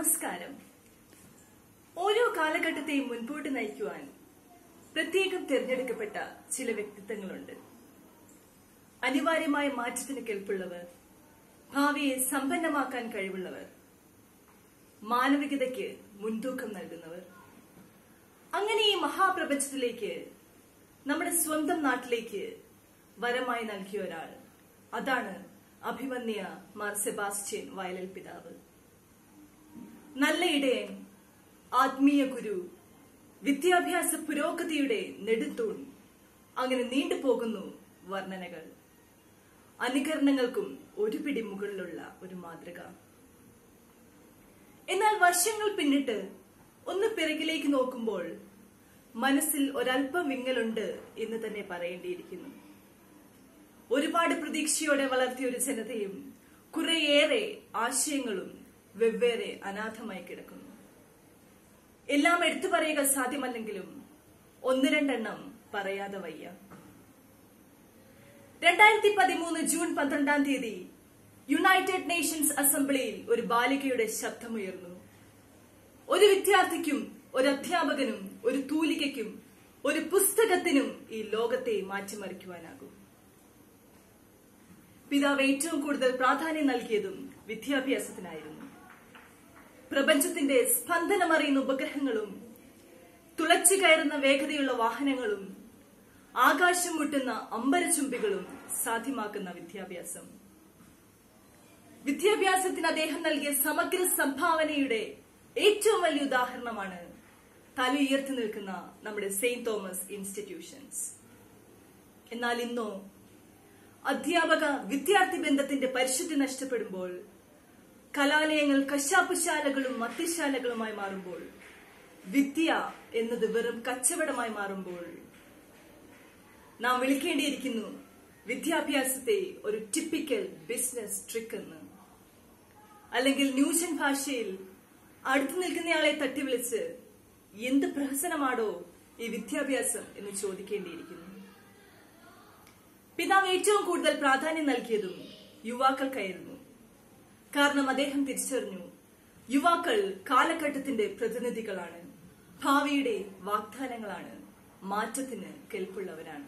നമസ്കാരം ഓരോ കാലഘട്ടത്തെയും മുൻപോട്ട് നയിക്കുവാൻ പ്രത്യേകം തിരഞ്ഞെടുക്കപ്പെട്ട ചില വ്യക്തിത്വങ്ങളുണ്ട് അനിവാര്യമായ മാറ്റത്തിന് കെൽപ്പുള്ളവർ ഭാവിയെ സമ്പന്നമാക്കാൻ കഴിവുള്ളവർ മാനവികതയ്ക്ക് മുൻതൂക്കം നൽകുന്നവർ അങ്ങനെ ഈ മഹാപ്രപഞ്ചത്തിലേക്ക് നമ്മുടെ സ്വന്തം നാട്ടിലേക്ക് വരമായി നൽകിയ ഒരാൾ അതാണ് അഭിമന്യ മാർ സെബാസ്റ്റ്യൻ വയലൽ പിതാവ് നല്ല ഇടയൻ ആത്മീയ ഗുരു വിദ്യാഭ്യാസ പുരോഗതിയുടെ നെടുത്തൂൺ അങ്ങനെ നീണ്ടുപോകുന്നു വർണ്ണനകൾ അനുകരണങ്ങൾക്കും ഒരു പിടി മുകളിലുള്ള ഒരു മാതൃക എന്നാൽ വർഷങ്ങൾ പിന്നിട്ട് ഒന്ന് പിറകിലേക്ക് നോക്കുമ്പോൾ മനസ്സിൽ ഒരല്പം വിങ്ങലുണ്ട് എന്ന് തന്നെ പറയേണ്ടിയിരിക്കുന്നു ഒരുപാട് പ്രതീക്ഷയോടെ വളർത്തിയ ഒരു ജനതയും കുറേയേറെ ആശയങ്ങളും വെവ്വേറെ അനാഥമായി കിടക്കുന്നു എല്ലാം എടുത്തു പറയുക സാധ്യമല്ലെങ്കിലും ഒന്ന് രണ്ടെണ്ണം പറയാതെ വയ്യ രണ്ടായിരത്തി പതിമൂന്ന് ജൂൺ പന്ത്രണ്ടാം തീയതി യുണൈറ്റഡ് നേഷൻസ് അസംബ്ലിയിൽ ഒരു ബാലികയുടെ ശബ്ദമുയർന്നു ഒരു വിദ്യാർത്ഥിക്കും ഒരു അധ്യാപകനും ഒരു തൂലികയ്ക്കും ഒരു പുസ്തകത്തിനും ഈ ലോകത്തെ മാറ്റിമറിക്കുവാനാകും പിതാവ് ഏറ്റവും കൂടുതൽ പ്രാധാന്യം നൽകിയതും വിദ്യാഭ്യാസത്തിനായിരുന്നു പ്രപഞ്ചത്തിന്റെ സ്പന്ദനമറിയുന്ന ഉപഗ്രഹങ്ങളും തുളച്ചു കയറുന്ന വേഗതയുള്ള വാഹനങ്ങളും ആകാശം മുട്ടുന്ന അമ്പരചുംബികളും സാധ്യമാക്കുന്ന വിദ്യാഭ്യാസം വിദ്യാഭ്യാസത്തിന് അദ്ദേഹം നൽകിയ സമഗ്ര സംഭാവനയുടെ ഏറ്റവും വലിയ ഉദാഹരണമാണ് തല ഉയർത്തി നിൽക്കുന്ന നമ്മുടെ സെയിന്റ് തോമസ് ഇൻസ്റ്റിറ്റ്യൂഷൻസ് എന്നാൽ ഇന്നോ അധ്യാപക വിദ്യാർത്ഥി ബന്ധത്തിന്റെ പരിശുദ്ധി നഷ്ടപ്പെടുമ്പോൾ കലാലയങ്ങൾ കശാപ്പുശാലകളും മദ്യശാലകളുമായി മാറുമ്പോൾ വിദ്യ എന്നത് വെറും കച്ചവടമായി മാറുമ്പോൾ നാം വിളിക്കേണ്ടിയിരിക്കുന്നു വിദ്യാഭ്യാസത്തെ ഒരു ടിപ്പിക്കൽ ബിസിനസ് ട്രിക്ക് എന്ന് അല്ലെങ്കിൽ ന്യൂജൻ ഭാഷയിൽ അടുത്തു നിൽക്കുന്നയാളെ തട്ടി വിളിച്ച് എന്ത് പ്രഹസനമാണോ ഈ വിദ്യാഭ്യാസം എന്ന് ചോദിക്കേണ്ടിയിരിക്കുന്നു പിതാവ് ഏറ്റവും കൂടുതൽ പ്രാധാന്യം നൽകിയതും യുവാക്കൾക്കായിരുന്നു കാരണം അദ്ദേഹം തിരിച്ചറിഞ്ഞു യുവാക്കൾ കാലഘട്ടത്തിന്റെ പ്രതിനിധികളാണ് ഭാവിയുടെ വാഗ്ദാനങ്ങളാണ് മാറ്റത്തിന് കെൽപ്പുള്ളവരാണ്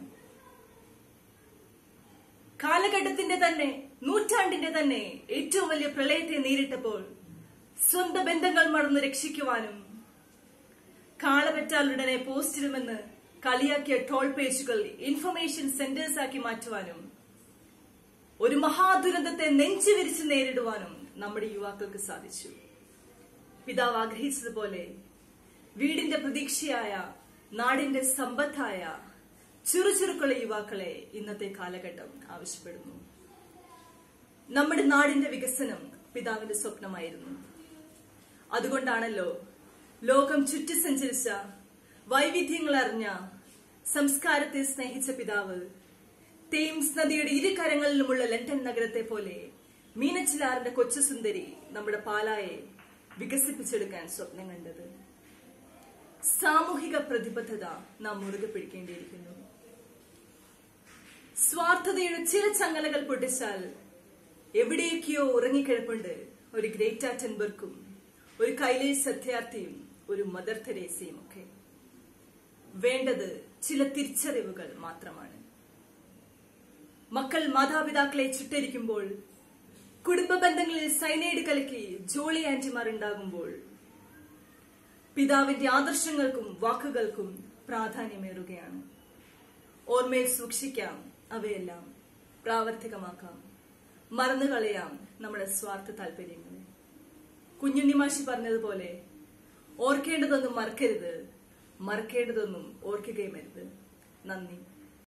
കാലഘട്ടത്തിന്റെ തന്നെ നൂറ്റാണ്ടിന്റെ തന്നെ ഏറ്റവും വലിയ പ്രളയത്തെ നേരിട്ടപ്പോൾ സ്വന്തം ബന്ധങ്ങൾ മറന്ന് രക്ഷിക്കുവാനും കാളപെറ്റാലുടനെ പോസ്റ്റിടുമെന്ന് കളിയാക്കിയ ടോൾ പേജുകൾ ഇൻഫർമേഷൻ സെന്റേഴ്സ് ആക്കി മാറ്റുവാനും ഒരു മഹാദുരന്തത്തെ നെഞ്ചു വിരിച്ച് നേരിടുവാനും നമ്മുടെ യുവാക്കൾക്ക് സാധിച്ചു പിതാവ് ആഗ്രഹിച്ചതുപോലെ വീടിന്റെ പ്രതീക്ഷയായ നാടിന്റെ സമ്പത്തായ ചുറുചുറുക്കുള്ള യുവാക്കളെ ഇന്നത്തെ കാലഘട്ടം ആവശ്യപ്പെടുന്നു നമ്മുടെ നാടിന്റെ വികസനം പിതാവിന്റെ സ്വപ്നമായിരുന്നു അതുകൊണ്ടാണല്ലോ ലോകം ചുറ്റി സഞ്ചരിച്ച വൈവിധ്യങ്ങൾ അറിഞ്ഞ സംസ്കാരത്തെ സ്നേഹിച്ച പിതാവ് തേംസ് നദിയുടെ ഇരു കരങ്ങളിലുമുള്ള ലണ്ടൻ നഗരത്തെ പോലെ മീനച്ചിലാറിന്റെ കൊച്ചുസുന്ദരി നമ്മുടെ പാലായെ വികസിപ്പിച്ചെടുക്കാൻ സ്വപ്നം കണ്ടത് സാമൂഹിക പ്രതിബദ്ധത നാം മുറുകെ പിടിക്കേണ്ടിയിരിക്കുന്നു സ്വാർത്ഥതയുടെ ചില ചങ്ങലകൾ പൊട്ടിച്ചാൽ എവിടെയൊക്കെയോ ഉറങ്ങിക്കിഴപ്പുണ്ട് ഒരു ഗ്രേറ്റ് അറ്റൻബർക്കും ഒരു കൈലേഷ് സത്യാർത്ഥിയും ഒരു മദർ തെരേസയും ഒക്കെ വേണ്ടത് ചില തിരിച്ചറിവുകൾ മാത്രമാണ് മക്കൾ മാതാപിതാക്കളെ ചുട്ടരിക്കുമ്പോൾ കുടുംബ ബന്ധങ്ങളിൽ സൈനൈഡ് കലക്കി ജോളി ആന്റിമാർ ഉണ്ടാകുമ്പോൾ പിതാവിന്റെ ആദർശങ്ങൾക്കും വാക്കുകൾക്കും പ്രാധാന്യമേറുകയാണ് ഓർമ്മയിൽ സൂക്ഷിക്കാം അവയെല്ലാം പ്രാവർത്തികമാക്കാം മറന്നുകളയാം നമ്മുടെ സ്വാർത്ഥ താല്പര്യങ്ങളെ കുഞ്ഞുണ്ണിമാഷി പറഞ്ഞതുപോലെ ഓർക്കേണ്ടതൊന്നും മറക്കരുത് മറക്കേണ്ടതൊന്നും ഓർക്കുകയും അരുത് നന്ദി